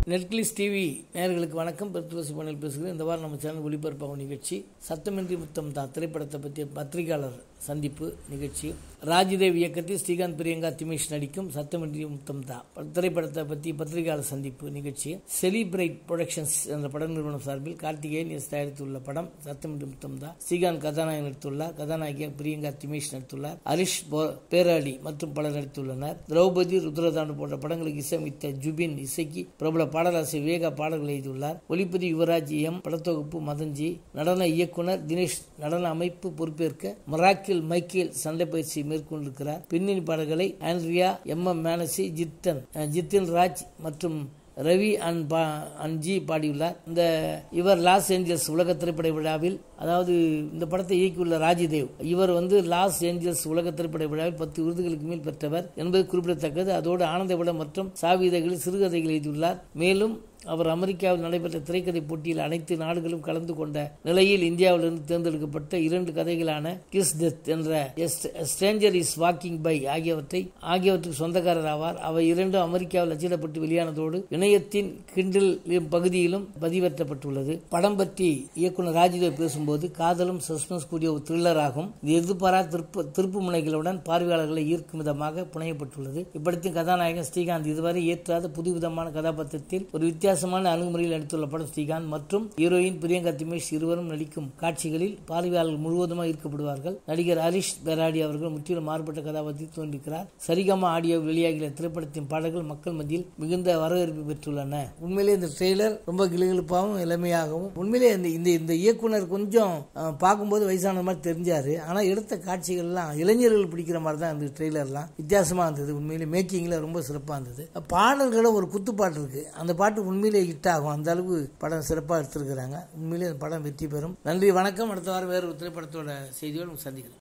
நெட்கிளிஸ் TV நேயர்களுக்கு வணக்கம் பெருத்துவசி பண்ணல் பேசுகிறேன் இந்த வாரம் நம்ம சேனல் ஒளிபரப்பாகும் நிகழ்ச்சி சத்தமின்றி முத்தம் தான் திரைப்படத்தை பற்றிய பத்திரிகையாளர் சந்திப்பு நிகழ்ச்சி ராஜ்தேவ் இயக்கத்தில் ஸ்ரீகாந்த் பிரியங்கா திமேஷ் நடிக்கும் சத்தமின்றி முத்தம் தான் திரைப்படத்தை பற்றி பத்திரிகையாளர் சந்திப்பு நிகழ்ச்சி செலிபிரேட் ப்ரொடக்ஷன்ஸ் என்ற பட நிறுவனம் சார்பில் கார்த்திகேயன் எஸ் தயாரித்துள்ள படம் சத்தமின்றி முத்தம் தான் ஸ்ரீகாந்த் கதாநாயகன் நடித்துள்ளார் கதாநாயகி பிரியங்கா திமேஷ் நடித்துள்ளார் ஹரிஷ் போ- பேராளி மற்றும் பலர் நடித்துள்ளனர் திரௌபதி ருத்ரதாண்டு போன்ற படங்களுக்கு இசையமைத்த ஜுபின் இசைக்கு பிரபல பாடலாசிரியர் விவேகா பாடல்கள் எழுதியுள்ளார் ஒளிப்பதி யுவராஜ் எம் படத்தொகுப்பு மதன்ஜி நடன இயக்குனர் தினேஷ் நடன அமைப்பு பொறுப்பேற்க மொராக்கில் மைக்கேல் சண்டை பயிற்சி மேற்கொண்டிருக்கிறார் பின்னணி பாடல்களை ஆண்ட்ரியா எம் எம் மேனசி ஜித்தன் அஹ், ஜித்தின் ராஜ் மற்றும் ரவி அண்ட் பா அண்ட் ஜி பாடியுள்ளார் இந்த இவர் லாஸ் ஏஞ்சல்ஸ் உலக திரைப்பட விழாவில் அதாவது இந்த படத்தை இயக்கியுள்ள ராஜிதேவ் இவர் வந்து லாஸ் ஏஞ்சல்ஸ் உலக திரைப்பட விழாவில் பத்து விருதுகளுக்கு மேல் பெற்றவர் என்பது குறிப்பிடத்தக்கது அதோடு ஆனந்த விடம் மற்றும் சாவிதைகளில் சிறுகதைகள் எழுதியுள்ளார் மேலும் அவர் அமெரிக்காவில் நடைபெற்ற திரைக்கதை போட்டியில் அனைத்து நாடுகளும் கலந்து கொண்ட நிலையில் இந்தியாவிலிருந்து தேர்ந்தெடுக்கப்பட்ட இரண்டு கதைகளான கிஸ் டெத் என்ற ஸ்ட்ரேஞ்சர் இஸ் வாக்கிங் பை ஆகியவற்றை ஆகியவற்றுக்கு சொந்தக்காரர் ஆவார் அவை இரண்டும் அமெரிக்காவில் அச்சிடப்பட்டு வெளியானதோடு இணையத்தின் கிண்டில் பகுதியிலும் பதிவேற்றப்பட்டுள்ளது படம் பற்றி இயக்குனர் ராஜிதேவ் பேசும்போது காதலும் சஸ்பென்ஸ் கூடிய ஒரு த்ரில்லர் ஆகும் இது எதிர்பாரா திருப்பு திருப்பு முனைகளுடன் பார்வையாளர்களை ஈர்க்கும் விதமாக புனையப்பட்டுள்ளது இப்படத்தின் கதாநாயகன் ஸ்ரீகாந்த் இதுவரை ஏற்றாத புதுவிதமான கதாபாத்திரத்தில் ஒரு வித்தியாசமான அணுகுமுறையில் நடித்துள்ள படம் ஸ்ரீகாந்த் மற்றும் ஹீரோயின் பிரியங்கா திமேஷ் இருவரும் நடிக்கும் காட்சிகளில் பார்வையாளர்கள் முழுவதுமாக ஈர்க்கப்படுவார்கள் நடிகர் ஹரிஷ் பெராடி அவர்கள் முற்றிலும் மாறுபட்ட கதாபாத்திரத்தில் தோன்றிருக்கிறார் சரிகமா ஆடியோ வெளியாகிய திரைப்படத்தின் பாடல்கள் மக்கள் மத்தியில் மிகுந்த வரவேற்பு பெற்றுள்ளன உண்மையிலே இந்த ட்ரெய்லர் ரொம்ப கிளுகிழுப்பாகவும் இளமையாகவும் உண்மையிலே இந்த இந்த இந்த இயக்குனர் கொஞ்சம் அஹ், பார்க்கும்போது வயசான மாதிரி தெரிஞ்சாரு ஆனா எடுத்த காட்சிகள்லாம் இளைஞர்கள் பிடிக்கிற மாதிரி தான் இந்த ட்ரெய்லர்லாம் வித்தியாசமா இருந்தது உண்மையிலே மேக்கிங்ல ரொம்ப சிறப்பா இருந்தது பாடல்களும் ஒரு குத்துப்பாட்டு இருக்கு அந்த பாட்டு உண்மையிலே ஹிட் ஆகும் அந்த அளவுக்கு படம் சிறப்பாக எடுத்திருக்கிறாங்க உண்மையிலே அந்த படம் வெற்றி பெறும் நன்றி வணக்கம் அடுத்த வாரம் வேறு ஒரு திரைப்படத்தோட செய்தியோடு சந்திக்கிறேன்